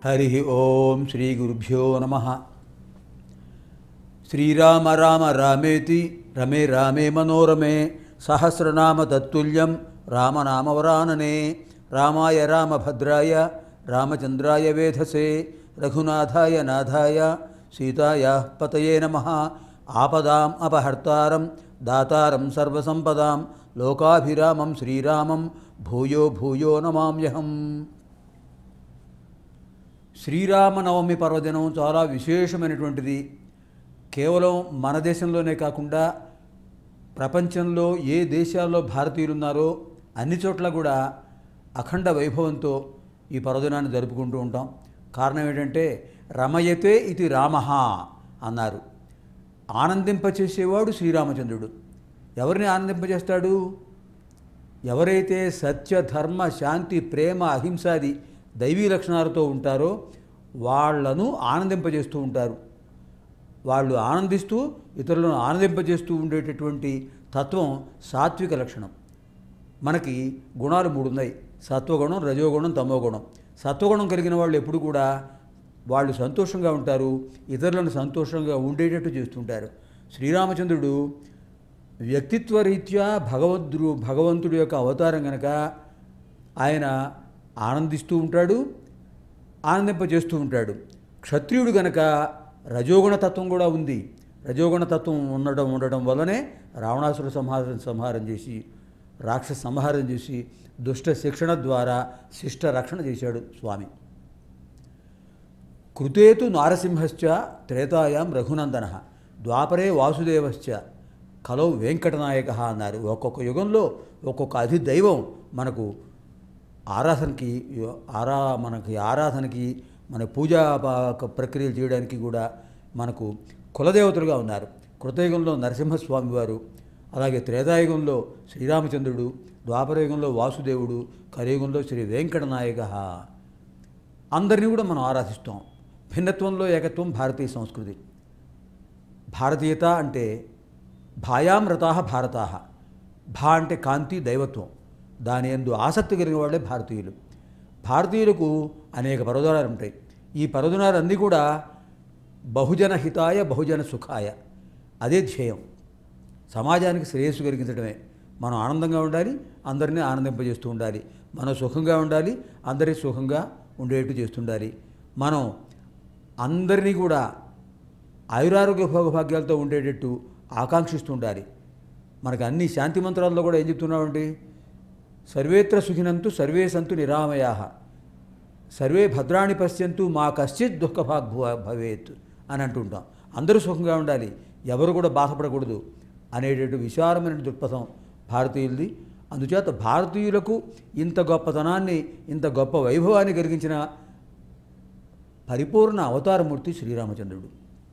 హరి ఓం శ్రీ గురుభ్యో నమ శ్రీరామ రామ రామేతి రమే రామే మనోరమే సహస్రనామ తత్తుల్యం రామనామవరాననే రామాయ రామభద్రాయ రామచంద్రాయ వేధసే రఘునాథాయ నాథాయ సీతాయ పతయే నమ ఆపదాం అపహర్తారం దాతారం సర్వసంపదాం లోకాభిరామం శ్రీరామం భూయో భూయో నమామ్యహం శ్రీరామనవమి పర్వదినం చాలా విశేషమైనటువంటిది కేవలం మన దేశంలోనే కాకుండా ప్రపంచంలో ఏ దేశాల్లో భారతీయులు ఉన్నారో అన్ని చోట్ల కూడా అఖండ వైభవంతో ఈ పర్వదినాన్ని జరుపుకుంటూ ఉంటాం కారణం ఏంటంటే రమయతే ఇది రామ అన్నారు ఆనందింపచేసేవాడు శ్రీరామచంద్రుడు ఎవరిని ఆనందింపజేస్తాడు ఎవరైతే సత్య ధర్మ శాంతి ప్రేమ అహింసాది దైవీ లక్షణాలతో ఉంటారో వాళ్లను ఆనందింపజేస్తూ ఉంటారు వాళ్ళు ఆనందిస్తూ ఇతరులను ఆనందింపజేస్తూ ఉండేటటువంటి తత్వం సాత్విక లక్షణం మనకి గుణాలు మూడు ఉన్నాయి సత్వగుణం రజోగుణం తమోగుణం సత్వగుణం కలిగిన వాళ్ళు ఎప్పుడు కూడా వాళ్ళు సంతోషంగా ఉంటారు ఇతరులను సంతోషంగా ఉండేటట్టు చేస్తుంటారు శ్రీరామచంద్రుడు వ్యక్తిత్వ రీత్యా భగవద్రు భగవంతుడి యొక్క అవతారం కనుక ఆయన ఆనందిస్తూ ఉంటాడు ఆనందింపజేస్తూ ఉంటాడు క్షత్రియుడు గనక రజోగుణ తత్వం కూడా ఉంది రజోగుణ తత్వం ఉండడం ఉండడం వల్లనే రావణాసుర సంహారం సంహారం చేసి రాక్షస సంహారం చేసి దుష్ట శిక్షణ ద్వారా శిష్ట రక్షణ చేశాడు స్వామి కృతేతు నారసింహశ్చ త్రేతాయాం రఘునందన ద్వాపరే వాసుదేవశ్చ కలౌ వెంకటనాయక అన్నారు ఒక్కొక్క యుగంలో ఒక్కొక్క అధిదైవం మనకు ఆరాధనకి ఆరా మనకి ఆరాధనకి మన పూజా ప- ప్రక్రియలు చేయడానికి కూడా మనకు కులదేవతలుగా ఉన్నారు కృతయుగంలో నరసింహస్వామి వారు అలాగే త్రేతాయుగంలో శ్రీరామచంద్రుడు ద్వాపరయుగంలో వాసుదేవుడు కలియుగంలో శ్రీ వెంకటనాయక అందరినీ కూడా మనం ఆరాధిస్తాం భిన్నత్వంలో ఏకత్వం భారతీయ సంస్కృతి భారతీయత అంటే భాయామృతా భారతా భా అంటే కాంతి దైవత్వం దాని ఎందు ఆసక్తి కలిగిన వాళ్ళే భారతీయులు భారతీయులకు అనేక పర్వదినాలు ఉంటాయి ఈ పర్వదినాలన్నీ కూడా బహుజన హితాయ బహుజన సుఖాయ అదే ధ్యేయం సమాజానికి శ్రేయస్సు కలిగించడమే మనం ఆనందంగా ఉండాలి అందరినీ ఆనందింపజేస్తూ ఉండాలి మనం సుఖంగా ఉండాలి అందరి సుఖంగా ఉండేట్టు చేస్తుండాలి మనం అందరినీ కూడా ఆయురారోగ్య భోగభాగ్యాలతో ఉండేటట్టు ఆకాంక్షిస్తూ ఉండాలి మనకు అన్ని శాంతి మంత్రాల్లో కూడా ఏం చెప్తున్నామండి సర్వేత్ర సుఖినంతు సర్వే సంతు నిరామయా సర్వే భద్రాణి పశ్యంతు మా కశ్చిత్ దుఃఖభాగ్ భవ- భవేత్ అని అంటుంటాం అందరూ సుఖంగా ఉండాలి ఎవరు కూడా బాధపడకూడదు అనేటటువంటి విశాలమైన దృక్పథం భారతీయులది అందుచేత భారతీయులకు ఇంత గొప్పతనాన్ని ఇంత గొప్ప వైభవాన్ని కలిగించిన పరిపూర్ణ అవతారమూర్తి శ్రీరామచంద్రుడు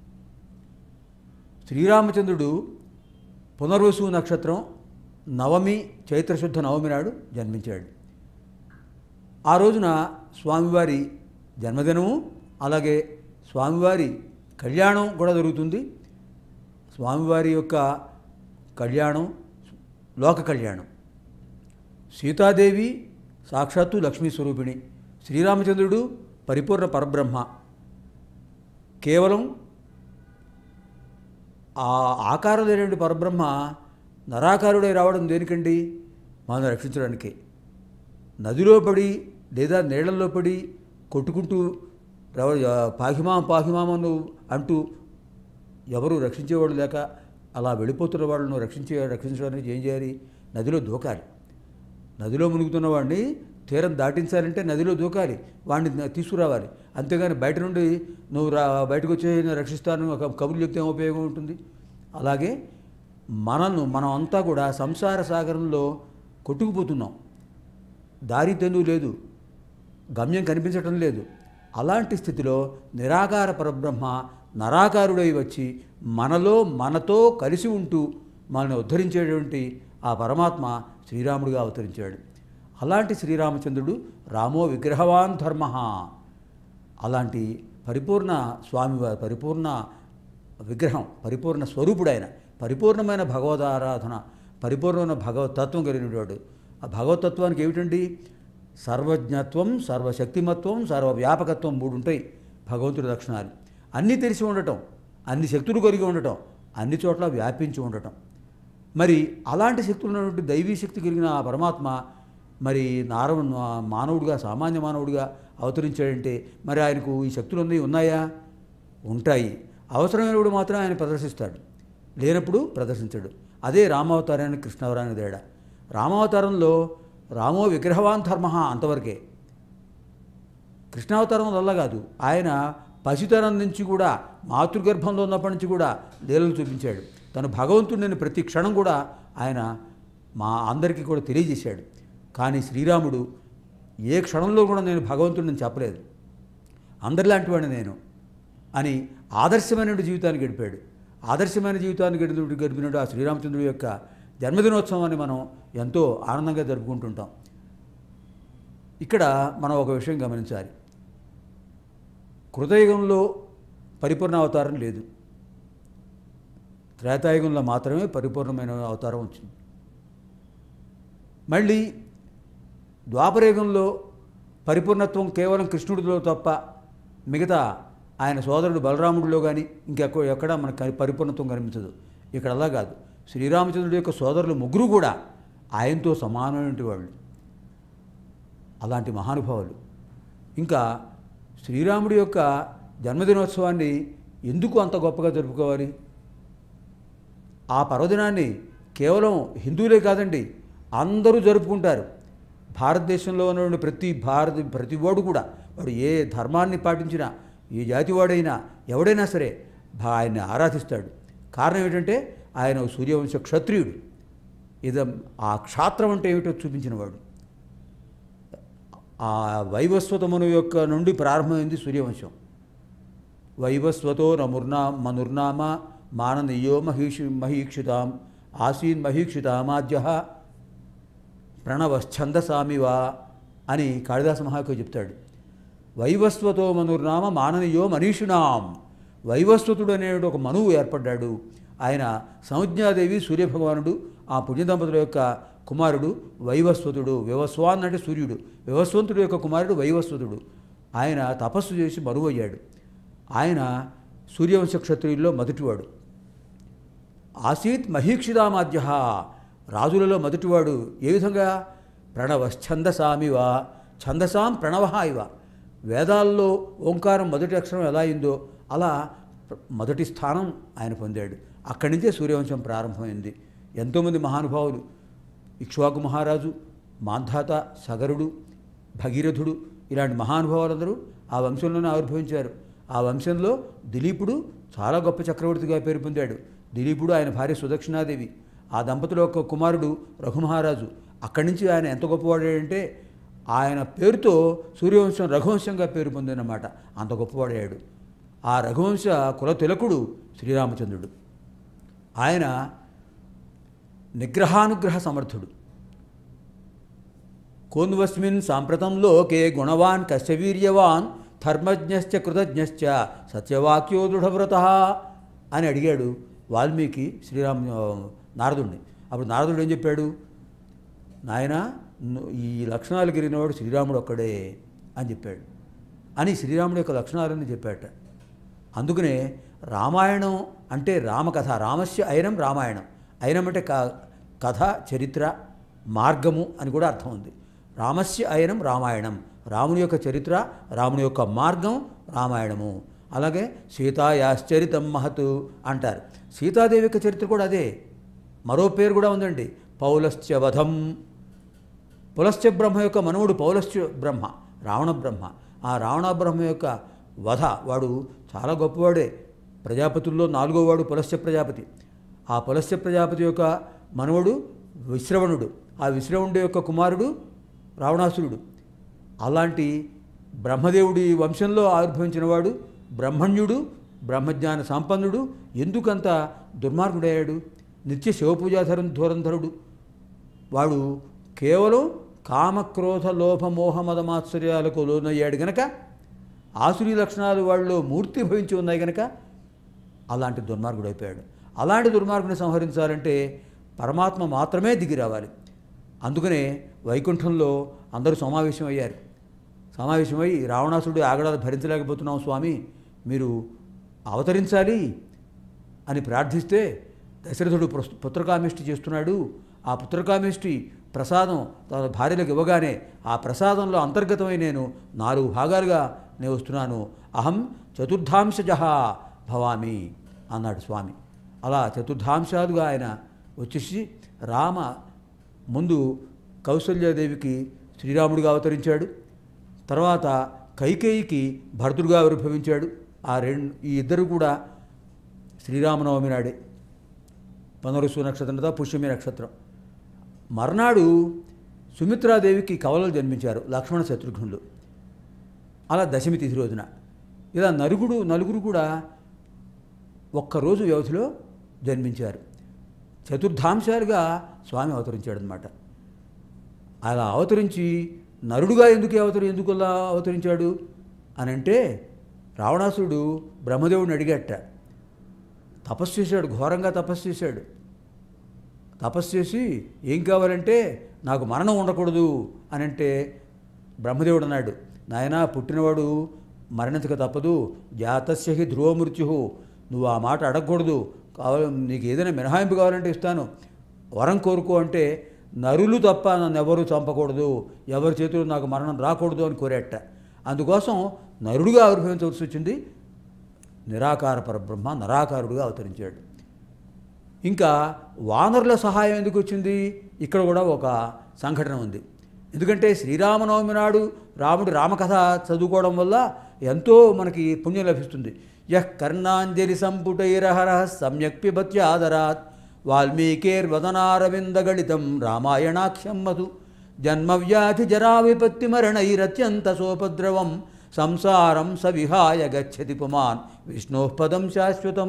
శ్రీరామచంద్రుడు పునర్వసు నక్షత్రం నవమి చైత్రశుద్ధ నవమి నాడు జన్మించాడు ఆ రోజున స్వామివారి జన్మదినము అలాగే స్వామివారి కళ్యాణం కూడా జరుగుతుంది స్వామివారి యొక్క కళ్యాణం లోక కళ్యాణం సీతాదేవి సాక్షాత్తు లక్ష్మీ స్వరూపిణి శ్రీరామచంద్రుడు పరిపూర్ణ పరబ్రహ్మ కేవలం ఆ ఆకారం లేనటువంటి పరబ్రహ్మ నరాకారుడై రావడం దేనికండి మనం రక్షించడానికి నదిలో పడి లేదా నీళ్ళల్లో పడి కొట్టుకుంటూ రవ- పాహిమాం పాహిమామను అంటూ ఎవరు రక్షించేవాడు లేక అలా వెళ్ళిపోతున్న వాళ్ళను రక్షించే రక్షించడానికి ఏం చేయాలి నదిలో దూకాలి నదిలో మునుగుతున్న వాడిని తీరం దాటించాలంటే నదిలో దూకాలి వాడిని తీసుకురావాలి అంతేగాని బయట నుండి నువ్వు రా బయటకు వచ్చే నేను రక్షిస్తాను ఒక కబుర్లు చెప్తే ఏం ఉపయోగం ఉంటుంది అలాగే మనల్ని మనం అంతా కూడా సంసార సాగరంలో కొట్టుకుపోతున్నాం దారి తెన్ను లేదు గమ్యం కనిపించటం లేదు అలాంటి స్థితిలో నిరాకార పరబ్రహ్మ నరాకారుడై వచ్చి మనలో మనతో కలిసి ఉంటూ మనల్ని ఉద్ధరించేటువంటి ఆ పరమాత్మ శ్రీరాముడిగా అవతరించాడు అలాంటి శ్రీరామచంద్రుడు రామో విగ్రహవాన్ ధర్మ అలాంటి పరిపూర్ణ స్వామివారి పరిపూర్ణ విగ్రహం పరిపూర్ణ స్వరూపుడైన పరిపూర్ణమైన భగవదారాధన పరిపూర్ణమైన భగవతత్వం కలిగినవాడు ఆ భగవతత్వానికి ఏమిటండి సర్వజ్ఞత్వం సర్వశక్తిమత్వం సర్వవ్యాపకత్వం మూడు ఉంటాయి భగవంతుడి లక్షణాలు అన్నీ తెలిసి ఉండటం అన్ని శక్తులు కలిగి ఉండటం అన్ని చోట్ల వ్యాపించి ఉండటం మరి అలాంటి శక్తులు ఉన్నటువంటి దైవీ శక్తి కలిగిన ఆ పరమాత్మ మరి నార మానవుడిగా సామాన్య మానవుడిగా అవతరించాడంటే మరి ఆయనకు ఈ శక్తులు ఉన్నాయి ఉన్నాయా ఉంటాయి అవసరమైనప్పుడు మాత్రం ఆయన ప్రదర్శిస్తాడు లేనప్పుడు ప్రదర్శించడు అదే రామావతారానికి కృష్ణావతారానికి తేడా రామావతారంలో రామో విగ్రహవాన్ ధర్మ అంతవరకే కృష్ణావతారం వల్ల కాదు ఆయన పసితనం నుంచి కూడా మాతృగర్భంలో ఉన్నప్పటి నుంచి కూడా లీలలు చూపించాడు తను భగవంతుడిని ప్రతి క్షణం కూడా ఆయన మా అందరికీ కూడా తెలియజేశాడు కానీ శ్రీరాముడు ఏ క్షణంలో కూడా నేను భగవంతుడిని చెప్పలేదు అందరిలాంటి వాడిని నేను అని ఆదర్శమైన జీవితాన్ని గడిపాడు ఆదర్శమైన జీవితాన్ని గడిపి గడిపినట్టు ఆ శ్రీరామచంద్రుడి యొక్క జన్మదినోత్సవాన్ని మనం ఎంతో ఆనందంగా జరుపుకుంటుంటాం ఇక్కడ మనం ఒక విషయం గమనించాలి కృతయుగంలో పరిపూర్ణ అవతారం లేదు త్రేతాయుగంలో మాత్రమే పరిపూర్ణమైన అవతారం వచ్చింది మళ్ళీ ద్వాపరయుగంలో పరిపూర్ణత్వం కేవలం కృష్ణుడిలో తప్ప మిగతా ఆయన సోదరుడు బలరాముడిలో కానీ ఇంకెక్కడ ఎక్కడ మనకు పరిపూర్ణత్వం కనిపించదు ఇక్కడ అలా కాదు శ్రీరామచంద్రుడి యొక్క సోదరులు ముగ్గురు కూడా ఆయనతో సమానమైన వాళ్ళు అలాంటి మహానుభావులు ఇంకా శ్రీరాముడి యొక్క జన్మదినోత్సవాన్ని ఎందుకు అంత గొప్పగా జరుపుకోవాలి ఆ పర్వదినాన్ని కేవలం హిందువులే కాదండి అందరూ జరుపుకుంటారు భారతదేశంలో ఉన్న ప్రతి భారత ప్రతి వాడు కూడా వాడు ఏ ధర్మాన్ని పాటించినా ఏ జాతి వాడైనా ఎవడైనా సరే భా- ఆయన్ని ఆరాధిస్తాడు కారణం ఏంటంటే ఆయన ఒక సూర్యవంశ క్షత్రియుడు ఇది ఆ క్షాత్రం అంటే ఏమిటో చూపించినవాడు ఆ వైవస్వతమును యొక్క నుండి ప్రారంభమైంది సూర్యవంశం వైవస్వతో నముర్నా మనుర్నామ మాననీయో మహీషి మహీక్షితాం ఆసీన్ మహీక్షితామాద్య ప్రణవశ్చందసామివా అని కాళిదాస మహాకవి చెప్తాడు వైవస్వతో మనుర్నామ మాననీయో మనీషిణాం వైవస్వతుడు అనేటువంటి ఒక మనువు ఏర్పడ్డాడు ఆయన సంజ్ఞాదేవి సూర్యభగవానుడు ఆ పుణ్యదంపతుల యొక్క కుమారుడు వైవస్వతుడు వివస్వాన్ అంటే సూర్యుడు వివస్వంతుడు యొక్క కుమారుడు వైవస్వతుడు ఆయన తపస్సు చేసి మరువయ్యాడు ఆయన సూర్యవంశ క్షత్రియుల్లో మొదటివాడు ఆసీత్ మహీక్షితామాద్య రాజులలో మొదటివాడు ఏ విధంగా ప్రణవశ్చందసామివ ఛందసాం ప్రణవ ఇవ వేదాల్లో ఓంకారం మొదటి అక్షరం ఎలా అయిందో అలా ప్ర- మొదటి స్థానం ఆయన పొందాడు అక్కడి నుంచే సూర్యవంశం ప్రారంభమైంది ఎంతోమంది మహానుభావులు ఇక్ష్వాకు మహారాజు మాంధాత సగరుడు భగీరథుడు ఇలాంటి మహానుభావులందరూ ఆ వంశంలోనే ఆవిర్భవించారు ఆ వంశంలో దిలీపుడు చాలా గొప్ప చక్రవర్తిగా పేరు పొందాడు దిలీపుడు ఆయన భార్య సుదక్షిణాదేవి ఆ దంపతుల యొక్క కుమారుడు రఘుమహారాజు అక్కడి నుంచి ఆయన ఎంత గొప్పవాడాడంటే ఆయన పేరుతో సూర్యవంశం రఘువంశంగా పేరు పొందినమాట అంత గొప్పవాడాడు ఆ రఘువంశ కుల తిలకుడు శ్రీరామచంద్రుడు ఆయన నిగ్రహానుగ్రహ సమర్థుడు కోన్వస్మిన్ సాంప్రతం లోకే గుణవాన్ కశ్యవీర్యవాన్ ధర్మజ్ఞశ్చ కృతజ్ఞశ్చ సత్యవాక్యో దృఢవ్రత అని అడిగాడు వాల్మీకి శ్రీరామ నారదుడిని అప్పుడు నారదుడు ఏం చెప్పాడు నాయన ను- ఈ లక్షణాలు కలిగినవాడు శ్రీరాముడు ఒక్కడే అని చెప్పాడు అని శ్రీరాముడి యొక్క లక్షణాలని చెప్పాట అందుకనే రామాయణం అంటే రామకథ రామస్య అయినం రామాయణం అయినం అంటే క- కథ చరిత్ర మార్గము అని కూడా అర్థం ఉంది రామస్య అయినం రామాయణం రాముని యొక్క చరిత్ర రాముని యొక్క మార్గం రామాయణము అలాగే సీతాయాశ్చరితం మహతు అంటారు సీతాదేవి యొక్క చరిత్ర కూడా అదే మరో పేరు కూడా ఉందండి పౌలశ్చ వధం పులశ్చ బ్రహ్మ యొక్క మనవుడు పౌలశ్చ బ్రహ్మ రావణ బ్రహ్మ ఆ రావణ బ్రహ్మ యొక్క వధ వాడు చాలా గొప్పవాడే ప్రజాపతుల్లో నాలుగో వాడు పులశ్చ ప్రజాపతి ఆ పులశ్చ ప్రజాపతి యొక్క మనవడు విశ్రవణుడు ఆ విశ్రవణుడి యొక్క కుమారుడు రావణాసురుడు అలాంటి బ్రహ్మదేవుడి వంశంలో ఆవిర్భవించిన వాడు బ్రహ్మణ్యుడు బ్రహ్మజ్ఞాన సంపన్నుడు ఎందుకంత దుర్మార్గుడయ్యాడు నిత్య శివపూజాధరం ధురంధరుడు వాడు కేవలం కామక్రోధ లోభ మోహ మదమాశ్చర్యాలకు లోనయ్యాడు గనక ఆసురి లక్షణాలు వాళ్ళలో మూర్తి భవించి ఉన్నాయి గనక అలాంటి దుర్మార్గుడు అయిపోయాడు అలాంటి దుర్మార్గుని సంహరించాలంటే పరమాత్మ మాత్రమే దిగి రావాలి అందుకనే వైకుంఠంలో అందరూ సమావేశం అయ్యారు సమావేశమై రావణాసురుడు ఆగడాలు భరించలేకపోతున్నాం స్వామి మీరు అవతరించాలి అని ప్రార్థిస్తే దశరథుడు పుస్- పుత్రకామిష్టి చేస్తున్నాడు ఆ పుత్రకామిష్టి ప్రసాదం తన భార్యలకు ఇవ్వగానే ఆ ప్రసాదంలో అంతర్గతమై నేను నాలుగు భాగాలుగా నేను వస్తున్నాను అహం చతుర్థాంశజ భవామి అన్నాడు స్వామి అలా చతుర్థాంశాలుగా ఆయన వచ్చేసి రామ ముందు కౌసల్యాదేవికి శ్రీరాముడిగా అవతరించాడు తర్వాత కైకేయికి భరతుడుగా ఆవిర్భవించాడు ఆ రెండు ఈ ఇద్దరు కూడా శ్రీరామనవమి నాడే పనరుసు నక్షత్రంతో పుష్యమి నక్షత్రం మర్నాడు సుమిత్రాదేవికి కవలలు జన్మించారు లక్ష్మణ శత్రుఘ్నులు అలా దశమి తిథి రోజున ఇలా నలుగుడు నలుగురు కూడా ఒక్కరోజు వ్యవధిలో జన్మించారు చతుర్థాంశాలుగా స్వామి అవతరించాడు అనమాట అలా అవతరించి నరుడుగా ఎందుకు అవతరి ఎందుకు అలా అవతరించాడు అని అంటే రావణాసురుడు బ్రహ్మదేవుడిని అడిగట తపస్సు చేశాడు ఘోరంగా తపస్సు చేశాడు తపస్సు చేసి ఏం కావాలంటే నాకు మరణం ఉండకూడదు అని అంటే బ్రహ్మదేవుడు అన్నాడు నాయనా పుట్టినవాడు మరణించక తప్పదు జాతస్య హి ధ్రువ మృత్యు నువ్వు ఆ మాట అడగకూడదు కావాలి నీకు ఏదైనా మినహాయింపు కావాలంటే ఇస్తాను వరం కోరుకో అంటే నరులు తప్ప నన్ను ఎవరు చంపకూడదు ఎవరి చేతులు నాకు మరణం రాకూడదు అని కోరేట అందుకోసం నరుడుగా ఆవిర్భవించవలసి వచ్చింది నిరాకార పరబ్రహ్మ నరాకారుడుగా అవతరించాడు ఇంకా వానరుల సహాయం ఎందుకు వచ్చింది ఇక్కడ కూడా ఒక సంఘటన ఉంది ఎందుకంటే శ్రీరామనవమి నాడు రాముడి రామకథ చదువుకోవడం వల్ల ఎంతో మనకి పుణ్యం లభిస్తుంది యః కర్ణాంజలి సంపుటైరహర సమ్యక్ పిబత్యాదరాత్ వాల్మీకేర్వదనారవిందగళితం రామాయణాఖ్యం మధు జన్మవ్యాధి జరా విపత్తి మరణైరత్యంత సోపద్రవం సంసారం స విహాయ గచ్చతి పుమాన్ విష్ణోపదం శాశ్వతం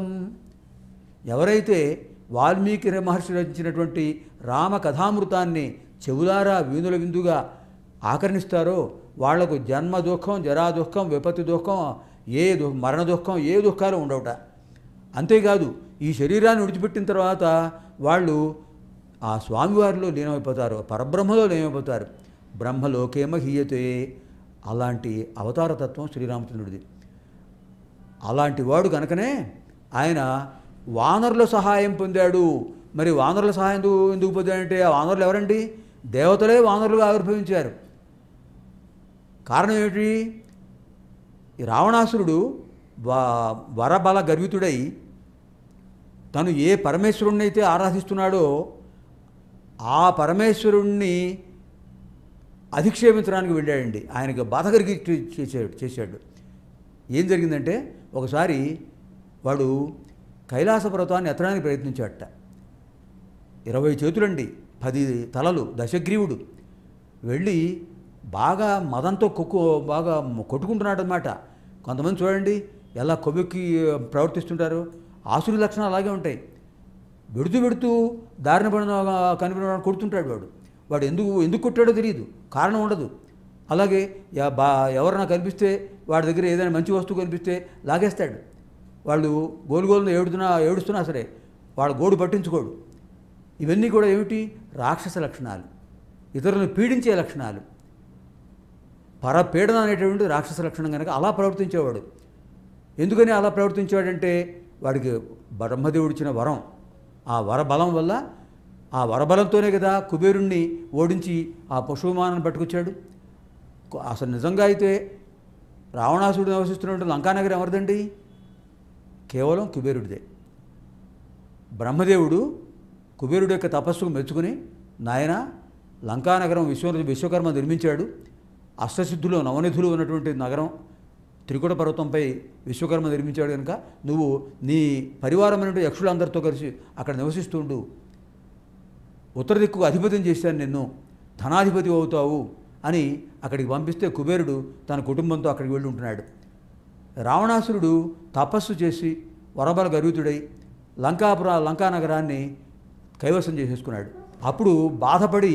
ఎవరైతే వాల్మీకి మహర్షి రచించినటువంటి రామ కథామృతాన్ని చెవులారా వీణుల విందుగా ఆకర్ణిస్తారో వాళ్లకు జన్మ దుఃఖం జరా దుఃఖం విపత్తి దుఃఖం ఏ దు మరణ దుఃఖం ఏ దుఃఖాలు ఉండవుట అంతేకాదు ఈ శరీరాన్ని విడిచిపెట్టిన తర్వాత వాళ్ళు ఆ స్వామివారిలో లీనమైపోతారు పరబ్రహ్మలో లీనమైపోతారు బ్రహ్మలోకేమ హీయతే అలాంటి అవతారతత్వం శ్రీరామచంద్రుడిది అలాంటి వాడు కనుకనే ఆయన వానరుల సహాయం పొందాడు మరి వానరుల సహాయం ఎందుకు- ఎందుకు పొందాడంటే ఆ వానరులు ఎవరండి దేవతలే వానరులుగా ఆవిర్భవించారు కారణం ఏమిటి ఈ రావణాసురుడు వ- వరబల గర్వితుడై తను ఏ పరమేశ్వరుణ్ణి అయితే ఆరాధిస్తున్నాడో ఆ పరమేశ్వరుణ్ణి అధిక్షేపించడానికి వెళ్ళాడండి ఆయనకు బాధ కలిగి చేశాడు చేశాడు ఏం జరిగిందంటే ఒకసారి వాడు కైలాస పర్వతాన్ని ఎత్తడానికి ప్రయత్నించాడట ఇరవై చేతులండి పది తలలు దశగ్రీవుడు వెళ్ళి బాగా మదంతో కొక్కు బాగా కొట్టుకుంటున్నాడు అనమాట కొంతమంది చూడండి ఎలా కొవ్వెక్కి ప్రవర్తిస్తుంటారు ఆసురి లక్షణాలు అలాగే ఉంటాయి వెడుతూ వెడుతూ దారిన పడిన కనిపిన కొడుతుంటాడు వాడు వాడు ఎందుకు ఎందుకు కొట్టాడో తెలియదు కారణం ఉండదు అలాగే యా- బా ఎవరైనా కనిపిస్తే వాడి దగ్గర ఏదైనా మంచి వస్తువు కనిపిస్తే లాగేస్తాడు వాళ్ళు గోలుగోలును ఏడుతున్నా ఏడుస్తున్నా సరే వాడు గోడు పట్టించుకోడు ఇవన్నీ కూడా ఏమిటి రాక్షస లక్షణాలు ఇతరులను పీడించే లక్షణాలు పరపీడన అనేటువంటి రాక్షస లక్షణం కనుక అలా ప్రవర్తించేవాడు ఎందుకని అలా ప్రవర్తించాడంటే వాడికి బ్రహ్మదేవుడు ఇచ్చిన వరం ఆ వర బలం వల్ల ఆ వరబలంతోనే కదా కుబేరుణ్ణి ఓడించి ఆ పశువిమానాన్ని పట్టుకొచ్చాడు కొ- అసలు నిజంగా అయితే రావణాసుడు నివసిస్తున్నటువంటి లంకానగరం ఎవరిదండి కేవలం కుబేరుడిదే బ్రహ్మదేవుడు కుబేరుడు యొక్క తపస్సుకు మెచ్చుకుని నాయన లంకానగరం విశ్వ విశ్వకర్మ నిర్మించాడు అష్టసిద్ధులు నవనిధులు ఉన్నటువంటి నగరం త్రికుట పర్వతంపై విశ్వకర్మ నిర్మించాడు కనుక నువ్వు నీ పరివారమైనటువంటి యక్షులందరితో కలిసి అక్కడ నివసిస్తుండు ఉత్తర దిక్కుకు అధిపతిని చేశాను నిన్ను ధనాధిపతి అవుతావు అని అక్కడికి పంపిస్తే కుబేరుడు తన కుటుంబంతో అక్కడికి వెళ్ళి ఉంటున్నాడు రావణాసురుడు తపస్సు చేసి వరబల గర్వితుడై లంకాపుర లంకా నగరాన్ని కైవసం చేసేసుకున్నాడు అప్పుడు బాధపడి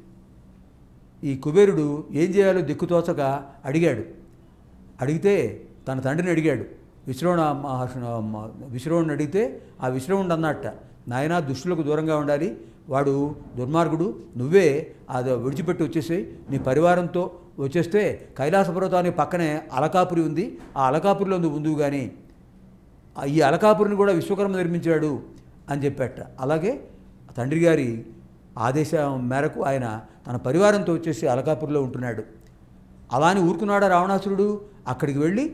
ఈ కుబేరుడు ఏం చేయాలో దిక్కుతోచక అడిగాడు అడిగితే తన తండ్రిని అడిగాడు విశ్రవణ మహర్షి విశ్రవణ్ణి అడిగితే ఆ విశ్రవణుడు అన్నట్ట నాయనా దుష్టులకు దూరంగా ఉండాలి వాడు దుర్మార్గుడు నువ్వే అది విడిచిపెట్టి వచ్చేసి నీ పరివారంతో వచ్చేస్తే కైలాస పర్వతానికి పక్కనే అలకాపురి ఉంది ఆ అలకాపురిలో నువ్వు ఉందువు కానీ ఆ ఈ అలకాపురిని కూడా విశ్వకర్మ నిర్మించాడు అని చెప్పాట అలాగే తండ్రి గారి ఆదేశం మేరకు ఆయన తన పరివారంతో వచ్చేసి అలకాపురిలో ఉంటున్నాడు అలా అని ఊరుకున్నాడా రావణాసురుడు అక్కడికి వెళ్ళి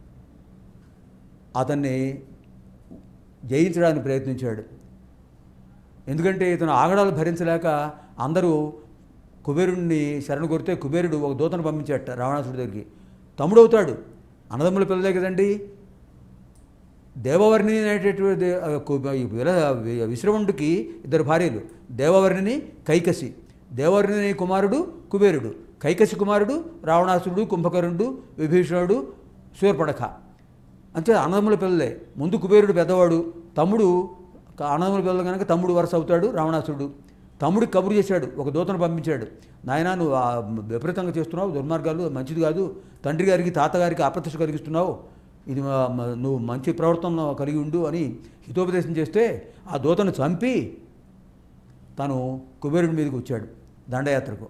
అతన్ని జయించడానికి ప్రయత్నించాడు ఎందుకంటే ఇతను ఆగడాలు భరించలేక అందరూ కుబేరుడిని శరణు కొరితే కుబేరుడు ఒక దూతను పంపించాట రావణాసుడి దగ్గరికి తమ్ముడవుతాడు అన్నదమ్ముల పిల్లలే కదండి దేవవర్ణిని అనేటటువంటి ఆ, కు- ఈ విల- విశ్రవణుడికి ఇద్దరు భార్యలు దేవవర్ణిని కైకసి దేవవర్ణిని కుమారుడు కుబేరుడు కైకసి కుమారుడు రావణాసురుడు కుంభకర్ణుడు విభీషణుడు శూర్పడక అంతే అన్నదమ్ముల పిల్లలే ముందు కుబేరుడు పెద్దవాడు తమ్ముడు క- అన్నదమ్ముల పిల్లలు కనుక తమ్ముడు వరుస అవుతాడు రావణాసురుడు తమ్ముడికి కబురు చేశాడు ఒక దూతను పంపించాడు నాయనా నువ్వు ఆ విపరీతంగా చేస్తున్నావు దుర్మార్గాలు మంచిది కాదు తండ్రి గారికి తాతగారికి అప్రతిష్ట కలిగిస్తున్నావు ఇది మా- మా- నువ్వు మంచి ప్రవర్తన కలిగి ఉండు అని హితోపదేశం చేస్తే ఆ దూతను చంపి తను కుబేరుడి మీదకి వచ్చాడు దండయాత్రకు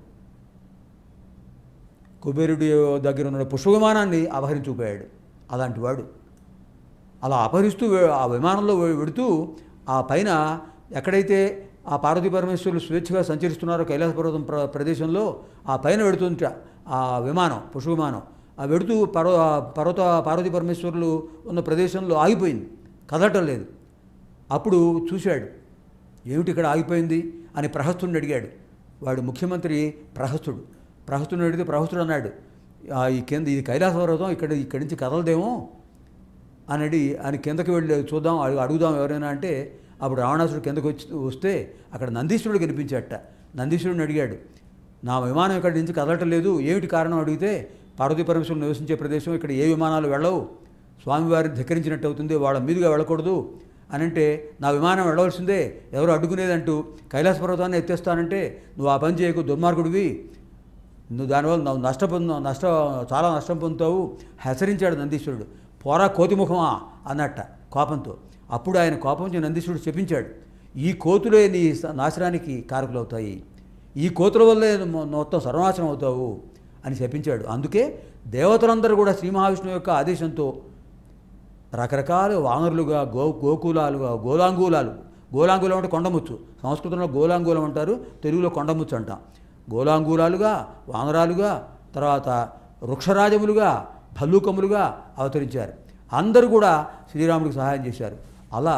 కుబేరుడి దగ్గర ఉన్న పుష్పవిమానాన్ని అపహరించుకుపోయాడు అలాంటి వాడు అలా అపహరిస్తూ వే- ఆ విమానంలో వె- వెడుతూ ఆ పైన ఎక్కడైతే ఆ పార్వతీ పరమేశ్వరులు స్వేచ్ఛగా సంచరిస్తున్నారో కైలాస పర్వతం ప్ర ప్రదేశంలో ఆ పైన వెడుతుంట ఆ విమానం పుష్ప విమానం ఆ వెడుతూ పర్వ పర్వత పార్వతీ పరమేశ్వరులు ఉన్న ప్రదేశంలో ఆగిపోయింది కదలటం లేదు అప్పుడు చూశాడు ఏమిటి ఇక్కడ ఆగిపోయింది అని ప్రహస్తుడిని అడిగాడు వాడు ముఖ్యమంత్రి ప్రహస్తుడు ప్రహస్తుడిని అడిగితే ప్రహస్తుడు అన్నాడు "ఆ, ఈ కింద ఇది కైలాస పర్వతం ఇక్కడ ఇక్కడి నుంచి కదలదేమో అని అడి ఆయన కిందకి వెళ్ళి చూద్దాం అడుగు అడుగుదాం ఎవరైనా అంటే అప్పుడు రావణాసుడు కిందకి వచ్చి వస్తే అక్కడ నందీశ్వరుడు కనిపించాట నందీశ్వరుడిని అడిగాడు నా విమానం ఇక్కడి నుంచి కదలటం లేదు ఏమిటి కారణం అడిగితే పార్వతీ పరమేశ్వరుడు నివసించే ప్రదేశం ఇక్కడ ఏ విమానాలు వెళ్ళవు స్వామివారిని ధిక్కరించినట్టు అవుతుంది వాళ్ళ మీదుగా వెళ్ళకూడదు అని అంటే నా విమానం వెళ్ళవలసిందే ఎవరు అడ్డుకునేదంటూ కైలాస పర్వతాన్ని ఎత్తేస్తానంటే నువ్వు ఆ పని చేయకు దుర్మార్గుడివి నువ్వు దానివల్ల నువ్వు నష్ట పొందు నష్ట చాలా నష్టం పొందుతావు హెచ్చరించాడు నందీశ్వరుడు పోరా కోతిముఖమా అన్నట్ట కోపంతో అప్పుడు ఆయన కోపంతో నందీశ్వరుడు చెప్పించాడు ఈ కోతులే నీ స- నాశనానికి కారకులవుతాయి ఈ కోతుల వల్లే మొ- మొత్తం సర్వనాశనం అవుతావు అని చెప్పించాడు అందుకే దేవతలందరూ కూడా శ్రీ మహావిష్ణువు యొక్క ఆదేశంతో రకరకాల వానరులుగా గో గోకులాలుగా గోలాంగూలాలు గోలాంగూలం అంటే కొండముచ్చు సంస్కృతంలో గోలాంగూలం అంటారు తెలుగులో కొండముచ్చు అంటాం గోలాంగూలాలుగా వానరాలుగా తర్వాత వృక్షరాజములుగా భల్లూకములుగా అవతరించారు అందరూ కూడా శ్రీరాముడికి సహాయం చేశారు అలా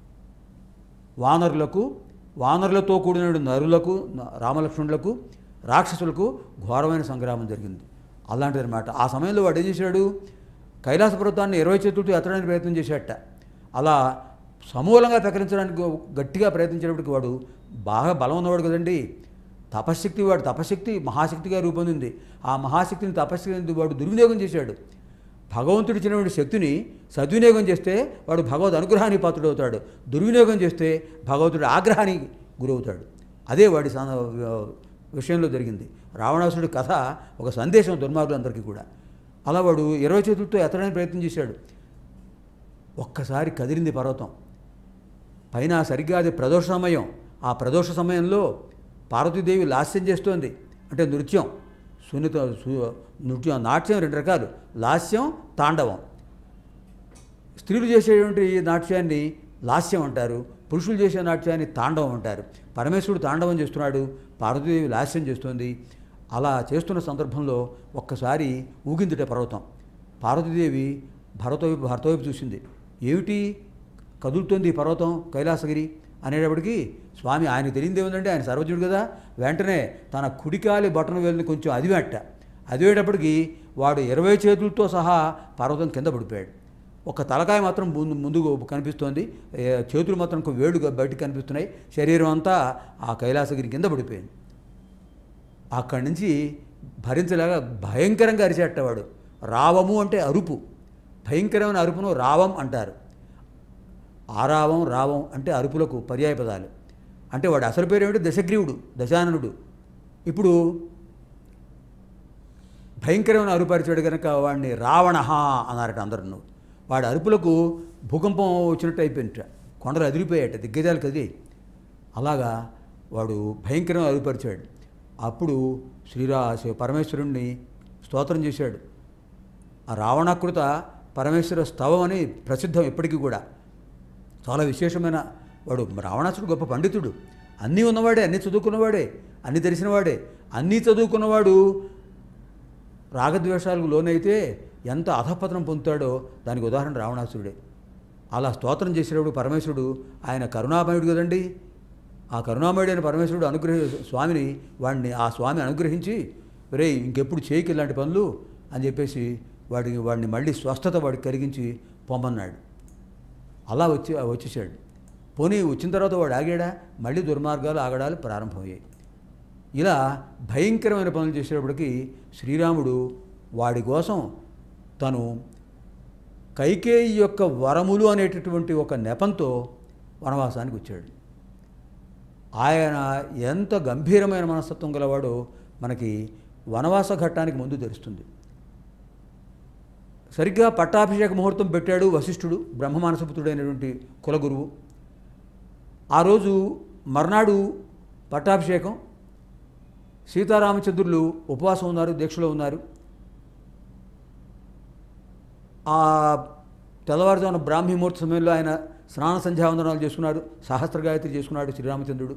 వానరులకు వానరులతో కూడిన నరులకు న- రామలక్ష్మణులకు రాక్షసులకు ఘోరమైన సంగ్రామం జరిగింది అలాంటిదన్నమాట ఆ సమయంలో వాడు ఏం చేశాడు కైలాస పర్వతాన్ని ఇరవై చేతులతో ఎత్తడానికి ప్రయత్నం చేశాట అలా సమూలంగా ప్రకరించడానికి గట్టిగా ప్రయత్నించినప్పటికి వాడు బాగా బలం ఉన్నవాడు కదండి తపశక్తి వాడు తపశక్తి మహాశక్తిగా రూపొందింది ఆ మహాశక్తిని తపశక్తిని వాడు దుర్వినియోగం చేశాడు భగవంతుడు ఇచ్చినటువంటి శక్తిని సద్వినియోగం చేస్తే వాడు భగవద్ అనుగ్రహానికి పాత్రుడవుతాడు దుర్వినియోగం చేస్తే భగవంతుడి ఆగ్రహానికి గురవుతాడు అదే వాడి సా- విషయంలో జరిగింది రావణాసుడి కథ ఒక సందేశం దుర్మార్గులందరికీ కూడా అలా వాడు ఇరవై చేతులతో ఎత్తడానికి ప్రయత్నం చేశాడు ఒక్కసారి కదిలింది పర్వతం పైన సరిగ్గా అది ప్రదోష సమయం ఆ ప్రదోష సమయంలో పార్వతీదేవి లాస్యం చేస్తోంది అంటే నృత్యం సున్నిత సు- నృత్యం నాట్యం రెండు రకాలు లాస్యం తాండవం స్త్రీలు చేసేటువంటి ఈ నాట్యాన్ని లాస్యం అంటారు పురుషులు చేసే నాట్యాన్ని తాండవం అంటారు పరమేశ్వరుడు తాండవం చేస్తున్నాడు పార్వతీదేవి లాస్యం చేస్తుంది అలా చేస్తున్న సందర్భంలో ఒక్కసారి ఊగిందిట పర్వతం పార్వతీదేవి భరత వైపు భర్త వైపు చూసింది ఏమిటి కదులుతోంది ఈ పర్వతం కైలాసగిరి అనేటప్పటికీ స్వామి ఆయన తెలియదు ఏముందంటే ఆయన సర్వజ్ఞుడు కదా వెంటనే తన కుడికాలి బటన్ వేలుని కొంచెం అదివేట అదివేటప్పటికి వాడు ఇరవై చేతులతో సహా పర్వతం కింద పడిపోయాడు ఒక తలకాయ మాత్రం ముందు ముందుకు కనిపిస్తోంది ఏ, చేతులు మాత్రం ఇంకో వేడుగా బయటకు కనిపిస్తున్నాయి శరీరం అంతా ఆ కైలాసగిరి కింద పడిపోయింది అక్కడి నుంచి భరించలేక భయంకరంగా అరిచేటవాడు రావము అంటే అరుపు భయంకరమైన అరుపును రావం అంటారు ఆరావం రావం అంటే అరుపులకు పర్యాయ పదాలు అంటే వాడు అసలు పేరు ఏమిటి దశగ్రీవుడు దశాననుడు ఇప్పుడు భయంకరమైన అరుపరిచాడు కనుక వాడిని రావణ అన్నారట అందరూ వాడి అరుపులకు భూకంపం వచ్చినట్టు అయిపోయింట కొండలు అదిరిపోయాట దిగ్గజాలు కదిలాయి అలాగా వాడు భయంకరంగా అదుపరిచాడు అప్పుడు శ్రీరా పరమేశ్వరుణ్ణి స్తోత్రం చేశాడు ఆ రావణాకృత పరమేశ్వర స్తవం అని ప్రసిద్ధం ఇప్పటికీ కూడా చాలా విశేషమైన వాడు రావణాసుడు గొప్ప పండితుడు అన్నీ ఉన్నవాడే అన్నీ చదువుకున్నవాడే అన్నీ తెలిసినవాడే అన్నీ చదువుకున్నవాడు రాగద్వేషాలకు లోనైతే ఎంత అధపతనం పొందుతాడో దానికి ఉదాహరణ రావణాసురుడే అలా స్తోత్రం చేసేటప్పుడు పరమేశ్వరుడు ఆయన కరుణామయుడు కదండి ఆ కరుణామయుడు అయిన పరమేశ్వరుడు అనుగ్రహ స్వామిని వాడిని ఆ స్వామి అనుగ్రహించి రే ఇంకెప్పుడు చేయకి ఇలాంటి పనులు అని చెప్పేసి వాడికి వాడిని మళ్ళీ స్వస్థత వాడికి కలిగించి పొమ్మన్నాడు అలా వచ్చి వచ్చేసాడు పోనీ వచ్చిన తర్వాత వాడు ఆగాడా మళ్ళీ దుర్మార్గాలు ఆగడాలు ప్రారంభమయ్యాయి ఇలా భయంకరమైన పనులు చేసేటప్పటికి శ్రీరాముడు వాడి కోసం తను కైకేయి యొక్క వరములు అనేటటువంటి ఒక నెపంతో వనవాసానికి వచ్చాడు ఆయన ఎంత గంభీరమైన మనస్తత్వం గలవాడో మనకి వనవాస ఘట్టానికి ముందు తెలుస్తుంది సరిగ్గా పట్టాభిషేక ముహూర్తం పెట్టాడు వశిష్ఠుడు బ్రహ్మమానసపుత్రుడైనటువంటి కులగురువు ఆ రోజు మర్నాడు పట్టాభిషేకం సీతారామచంద్రులు ఉపవాసం ఉన్నారు దీక్షలో ఉన్నారు ఆ తెల్లవారుజామున బ్రాహ్మీ ముహూర్త సమయంలో ఆయన స్నాన సంధ్యావందనాలు చేసుకున్నాడు సహస్ర గాయత్రి చేసుకున్నాడు శ్రీరామచంద్రుడు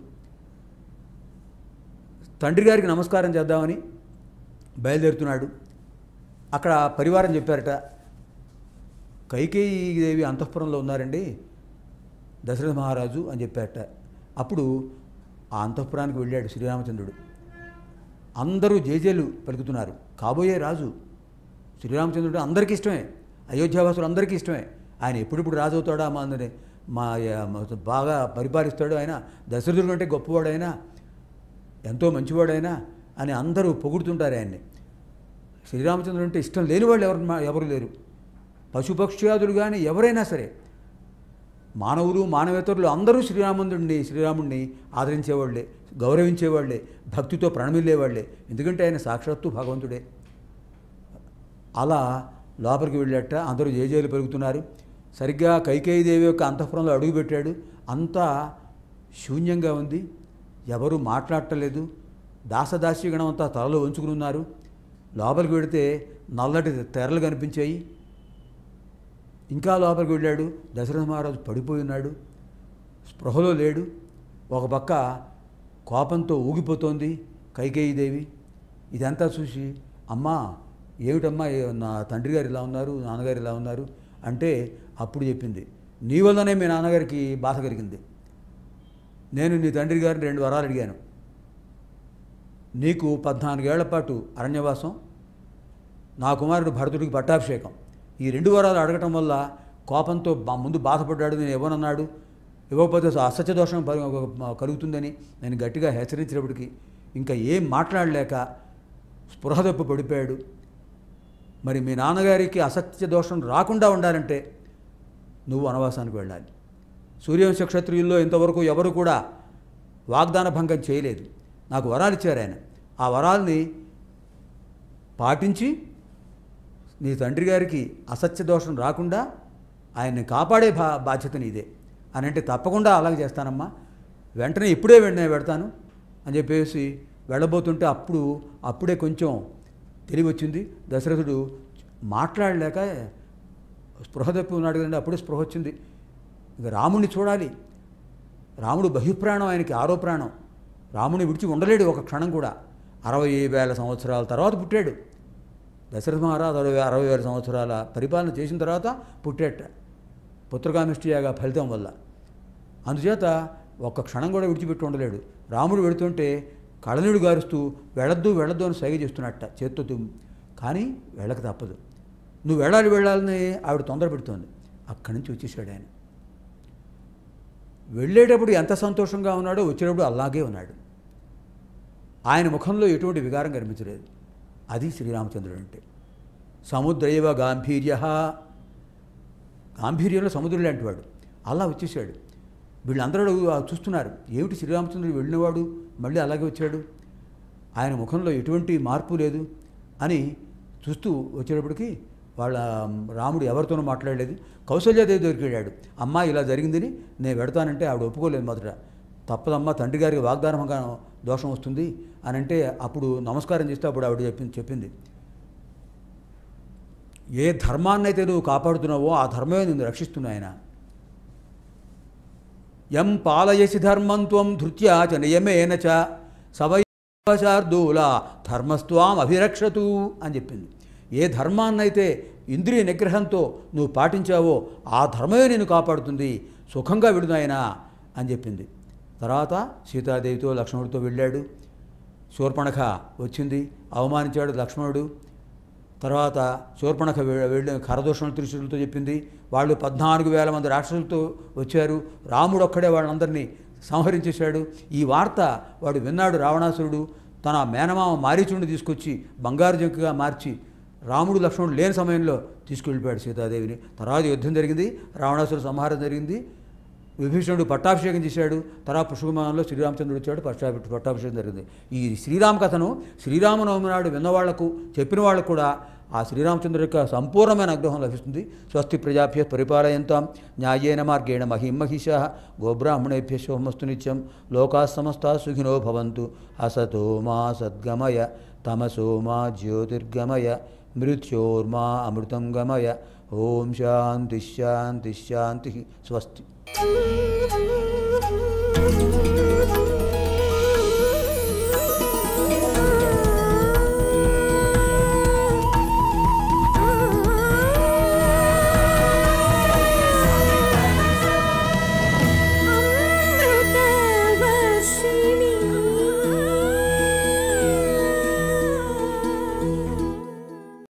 తండ్రి గారికి నమస్కారం చేద్దామని బయలుదేరుతున్నాడు అక్కడ పరివారం చెప్పారట కైకేయి దేవి అంతఃపురంలో ఉన్నారండి దశరథ మహారాజు అని చెప్పారట అప్పుడు ఆ అంతఃపురానికి వెళ్ళాడు శ్రీరామచంద్రుడు అందరూ జేజేలు పలుకుతున్నారు కాబోయే రాజు శ్రీరామచంద్రుడు అందరికీ ఇష్టమే అయోధ్యావాసులు అందరికీ ఇష్టమే ఆయన ఎప్పుడిప్పుడు రాజు అవుతాడా మా అందరి మా మా బాగా పరిపాలిస్తాడు ఆయన దశరథుడు కంటే గొప్పవాడు ఆయన ఎంతో మంచివాడైనా అని అందరూ పొగుడుతుంటారు ఆయన్ని శ్రీరామచంద్రుడు అంటే ఇష్టం లేని వాళ్ళు ఎవరు మా- ఎవరు లేరు పశుపక్ష్యాదులు కానీ ఎవరైనా సరే మానవులు మానవేతరులు అందరూ శ్రీరాముడిని శ్రీరాముడిని ఆదరించేవాళ్లే గౌరవించేవాళ్లే భక్తితో ప్రణమిల్లేవాళ్లే ఎందుకంటే ఆయన సాక్షాత్తు భగవంతుడే అలా లోపలికి వెళ్ళాట అందరూ జేజేలు పెరుగుతున్నారు సరిగ్గా కైకేయీదేవి యొక్క అంతఃపురంలో అడుగుపెట్టాడు అంతా శూన్యంగా ఉంది ఎవరు మాట్లాడటలేదు దాసదాస్యగణం అంతా తలలో ఉంచుకుని ఉన్నారు లోపలికి వెడితే నల్లటి తెరలు కనిపించాయి ఇంకా లోపలికి వెళ్ళాడు దశరథ మహారాజు పడిపోయి ఉన్నాడు స్పృహలో లేడు ఒక పక్క కోపంతో ఊగిపోతోంది కైకేయీదేవి ఇదంతా చూసి అమ్మా ఏమిటమ్మా ఏ- నా తండ్రి గారు ఇలా ఉన్నారు నాన్నగారు ఇలా ఉన్నారు అంటే అప్పుడు చెప్పింది నీ వల్లనే మీ నాన్నగారికి బాధ కలిగింది నేను నీ తండ్రి గారిని రెండు వరాలు అడిగాను నీకు పద్నాలుగేళ్ల పాటు అరణ్యవాసం నా కుమారుడు భరతుడికి పట్టాభిషేకం ఈ రెండు వరాలు అడగటం వల్ల కోపంతో బా- ముందు బాధపడ్డాడు నేను ఇవ్వనన్నాడు ఇవ్వకపోతే అసత్య దోషం పరి- కలుగుతుందని నేను గట్టిగా హెచ్చరించినప్పటికీ ఇంకా ఏం మాట్లాడలేక స్పృహ తప్పు పడిపోయాడు మరి మీ నాన్నగారికి అసత్య దోషం రాకుండా ఉండాలంటే నువ్వు వనవాసానికి వెళ్ళాలి సూర్యవంశ క్షత్రియుల్లో ఇంతవరకు ఎవరు కూడా వాగ్దాన భంగం చేయలేదు నాకు వరాలు ఇచ్చారు ఆయన ఆ వరాల్ని పాటించి నీ తండ్రి గారికి అసత్య దోషం రాకుండా ఆయన్ని కాపాడే బా బాధ్యత నీదే అని అంటే తప్పకుండా అలాగే చేస్తానమ్మా వెంటనే ఇప్పుడే వెంటనే పెడతాను అని చెప్పేసి వెళ్ళబోతుంటే అప్పుడు అప్పుడే కొంచెం తెలివి వచ్చింది దశరథుడు మాట్లాడలేక స్పృహ తప్పి ఉన్నాడు కదండి అప్పుడే స్పృహ వచ్చింది ఇక రాముణ్ణి చూడాలి రాముడు బహిప్రాణం ఆయనకి ఆరో ప్రాణం రాముని విడిచి ఉండలేడు ఒక క్షణం కూడా అరవై వేల సంవత్సరాల తర్వాత పుట్టాడు దశరథ మహారాజు అరవై అరవై వేల సంవత్సరాల పరిపాలన చేసిన తర్వాత పుట్టేట పుత్రకామిష్టియాగా ఫలితం వల్ల అందుచేత ఒక్క క్షణం కూడా విడిచిపెట్టి ఉండలేడు రాముడు వెళుతుంటే కళనీడు గారుస్తూ వెళ్ళొద్దు వెళ్ళొద్దు అని సైగ చేస్తున్నట్ట చేత్తో తుమ్ము కానీ వెళ్ళక తప్పదు నువ్వు వెళ్ళాలి వెళ్ళాలని ఆవిడ తొందర పెడుతోంది అక్కడి నుంచి వచ్చేసాడు ఆయన వెళ్ళేటప్పుడు ఎంత సంతోషంగా ఉన్నాడో వచ్చేటప్పుడు అలాగే ఉన్నాడు ఆయన ముఖంలో ఎటువంటి వికారం కనిపించలేదు అది శ్రీరామచంద్రుడు అంటే సముద్రైవ గాంభీర్య గాంభీర్యంలో సముద్రుడు లాంటి వాడు అలా వచ్చేసాడు వీళ్ళందరూ చూస్తున్నారు ఏమిటి శ్రీరామచంద్రుడు వెళ్ళినవాడు మళ్ళీ అలాగే వచ్చాడు ఆయన ముఖంలో ఎటువంటి మార్పు లేదు అని చూస్తూ వచ్చేటప్పటికి వాళ్ళ రాముడు ఎవరితోనూ మాట్లాడలేదు కౌశల్యాదేవి దగ్గరికి వెళ్ళాడు అమ్మా ఇలా జరిగిందని నేను పెడతానంటే ఆవిడ ఒప్పుకోలేదు మొదట తప్పదమ్మా తండ్రి గారికి వాగ్దానంగా దోషం వస్తుంది అని అంటే అప్పుడు నమస్కారం చేస్తే అప్పుడు ఆవిడ చెప్పింది చెప్పింది ఏ ధర్మాన్నైతే నువ్వు కాపాడుతున్నావో ఆ ధర్మమే నిన్ను రక్షిస్తున్నా ఆయన యం పాలయసి ధర్మం త్వం ధృత్యా చ నియమేన చ సవశార్దూల ధర్మస్వాం అభిరక్షతు అని చెప్పింది ఏ ధర్మాన్నైతే ఇంద్రియ నిగ్రహంతో నువ్వు పాటించావో ఆ ధర్మమే నేను కాపాడుతుంది సుఖంగా విడునాయనా అని చెప్పింది తర్వాత సీతాదేవితో లక్ష్మణుడితో వెళ్ళాడు శూర్పణఖ వచ్చింది అవమానించాడు లక్ష్మణుడు తర్వాత శూర్పణఖ వె- వెళ్ళి కరదోషణ త్రిశూలతో చెప్పింది వాళ్ళు పద్నాలుగు వేల మంది రాక్షసులతో వచ్చారు రాముడు ఒక్కడే వాళ్ళందరినీ సంహరించేశాడు ఈ వార్త వాడు విన్నాడు రావణాసురుడు తన మేనమామ మారీచుడిని తీసుకొచ్చి బంగారు జంకుగా మార్చి రాముడు లక్ష్మణుడు లేని సమయంలో తీసుకెళ్ళిపోయాడు సీతాదేవిని తర్వాత యుద్ధం జరిగింది రావణాసురుడు సంహారం జరిగింది విభీషణుడు పట్టాభిషేకం చేశాడు తర్వాత పుష్పమానంలో శ్రీరామచంద్రుడు వచ్చాడు పట్టాభి పట్టాభిషేకం జరిగింది ఈ శ్రీరామ కథను శ్రీరామనవమి నాడు విన్న వాళ్లకు చెప్పిన వాళ్ళకు కూడా ఆ శ్రీరామచంద్రుడి యొక్క సంపూర్ణమైన అనుగ్రహం లభిస్తుంది స్వస్తి ప్రజాభ్య పరిపాలయంతాం న్యాయేన మార్గేణ మహిం మహిషా గోబ్రాహ్మణేభ్య శోమస్తు నిత్యం లోకా సమస్తా సుఖినో భవంతు అసతో మా సద్గమయ తమసో మా జ్యోతిర్గమయ మృత్యోర్మా అమృతం గమయ ఓం శాంతి శాంతి శాంతి స్వస్తి